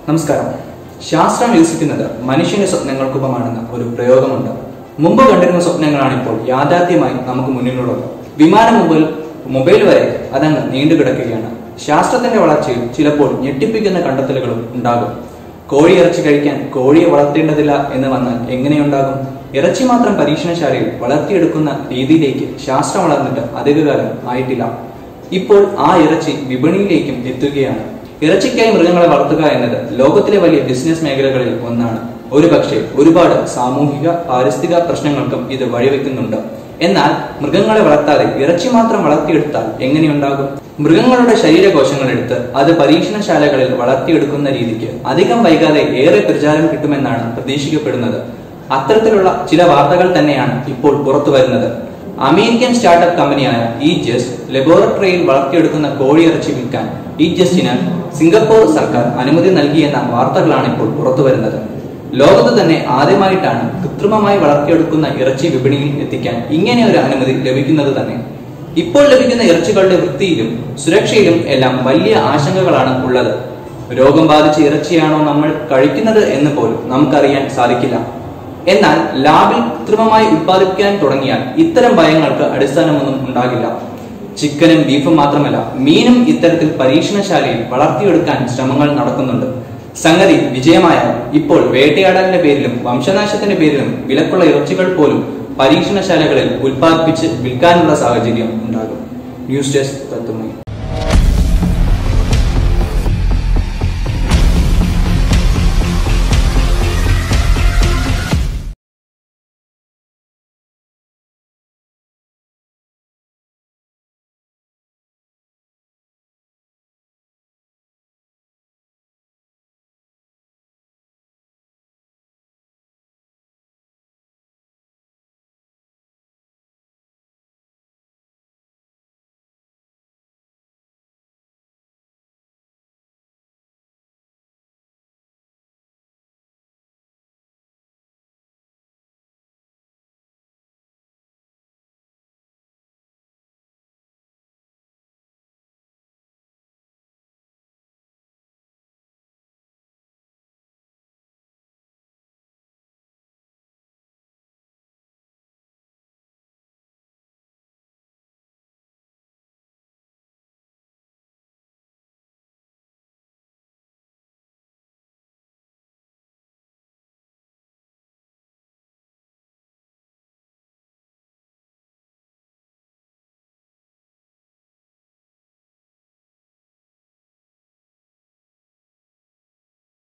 നമസ്കാരം ശാസ്ത്രം വികസിക്കുന്നത് മനുഷ്യന്റെ സ്വപ്നങ്ങൾക്കൊപ്പമാണെന്ന ഒരു പ്രയോഗമുണ്ട് മുമ്പ് കണ്ടിരുന്ന സ്വപ്നങ്ങളാണ് ഇപ്പോൾ യാഥാർത്ഥ്യമായി നമുക്ക് മുന്നിലുള്ളത് വിമാനം മുതൽ മൊബൈൽ വരെ അതങ്ങ് നീണ്ടു കിടക്കുകയാണ് ശാസ്ത്രത്തിന്റെ വളർച്ചയിൽ ചിലപ്പോൾ ഞെട്ടിപ്പിക്കുന്ന കണ്ടെത്തലുകളും ഉണ്ടാകും കോഴി ഇറച്ചി കഴിക്കാൻ കോഴിയെ വളർത്തേണ്ടതില്ല എന്ന് വന്നാൽ എങ്ങനെയുണ്ടാകും ഇറച്ചി മാത്രം പരീക്ഷണശാലയിൽ വളർത്തിയെടുക്കുന്ന രീതിയിലേക്ക് ശാസ്ത്രം വളർന്നിട്ട് അധികകാലം ആയിട്ടില്ല ഇപ്പോൾ ആ ഇറച്ചി വിപണിയിലേക്കും എത്തുകയാണ് ഇറച്ചിക്കായി മൃഗങ്ങളെ വളർത്തുക എന്നത് ലോകത്തിലെ വലിയ ബിസിനസ് മേഖലകളിൽ ഒന്നാണ് ഒരു പക്ഷേ ഒരുപാട് സാമൂഹിക പാരിസ്ഥിതിക പ്രശ്നങ്ങൾക്കും ഇത് വഴിവെക്കുന്നുണ്ട് എന്നാൽ മൃഗങ്ങളെ വളർത്താതെ ഇറച്ചി മാത്രം വളർത്തിയെടുത്താൽ എങ്ങനെയുണ്ടാകും മൃഗങ്ങളുടെ ശരീരകോശങ്ങൾ എടുത്ത് അത് പരീക്ഷണശാലകളിൽ വളർത്തിയെടുക്കുന്ന രീതിക്ക് അധികം വൈകാതെ ഏറെ പ്രചാരം കിട്ടുമെന്നാണ് പ്രതീക്ഷിക്കപ്പെടുന്നത് അത്തരത്തിലുള്ള ചില വാർത്തകൾ തന്നെയാണ് ഇപ്പോൾ പുറത്തു വരുന്നത് അമേരിക്കൻ സ്റ്റാർട്ടപ്പ് കമ്പനിയായ ഈ ജസ്റ്റ് ലബോറട്ടറിയിൽ വളർത്തിയെടുക്കുന്ന കോഴിയിറച്ചി വിൽക്കാൻ ഈ ജസ്റ്റിന് സിംഗപ്പൂർ സർക്കാർ അനുമതി നൽകിയെന്ന വാർത്തകളാണ് ഇപ്പോൾ പുറത്തു വരുന്നത് ലോകത്ത് തന്നെ ആദ്യമായിട്ടാണ് കൃത്രിമമായി വളർത്തിയെടുക്കുന്ന ഇറച്ചി വിപണിയിൽ എത്തിക്കാൻ ഇങ്ങനെ ഒരു അനുമതി ലഭിക്കുന്നത് തന്നെ ഇപ്പോൾ ലഭിക്കുന്ന ഇറച്ചികളുടെ വൃത്തിയിലും സുരക്ഷയിലും എല്ലാം വലിയ ആശങ്കകളാണ് ഉള്ളത് രോഗം ബാധിച്ച ഇറച്ചിയാണോ നമ്മൾ കഴിക്കുന്നത് എന്ന് പോലും നമുക്കറിയാൻ സാധിക്കില്ല എന്നാൽ ലാബിൽ കൃത്രിമമായി ഉത്പാദിപ്പിക്കാൻ തുടങ്ങിയാൽ ഇത്തരം ഭയങ്ങൾക്ക് അടിസ്ഥാനമൊന്നും ഉണ്ടാകില്ല ചിക്കനും ബീഫും മാത്രമല്ല മീനും ഇത്തരത്തിൽ പരീക്ഷണശാലയിൽ വളർത്തിയെടുക്കാൻ ശ്രമങ്ങൾ നടക്കുന്നുണ്ട് സംഗതി വിജയമായാൽ ഇപ്പോൾ വേട്ടയാടലിന്റെ പേരിലും വംശനാശത്തിന്റെ പേരിലും വിലക്കുള്ള ഇറച്ചികൾ പോലും പരീക്ഷണശാലകളിൽ ഉത്പാദിപ്പിച്ച് വിൽക്കാനുള്ള സാഹചര്യം ഉണ്ടാകും ന്യൂസ് ഡെസ്ക് തത്തുമൈ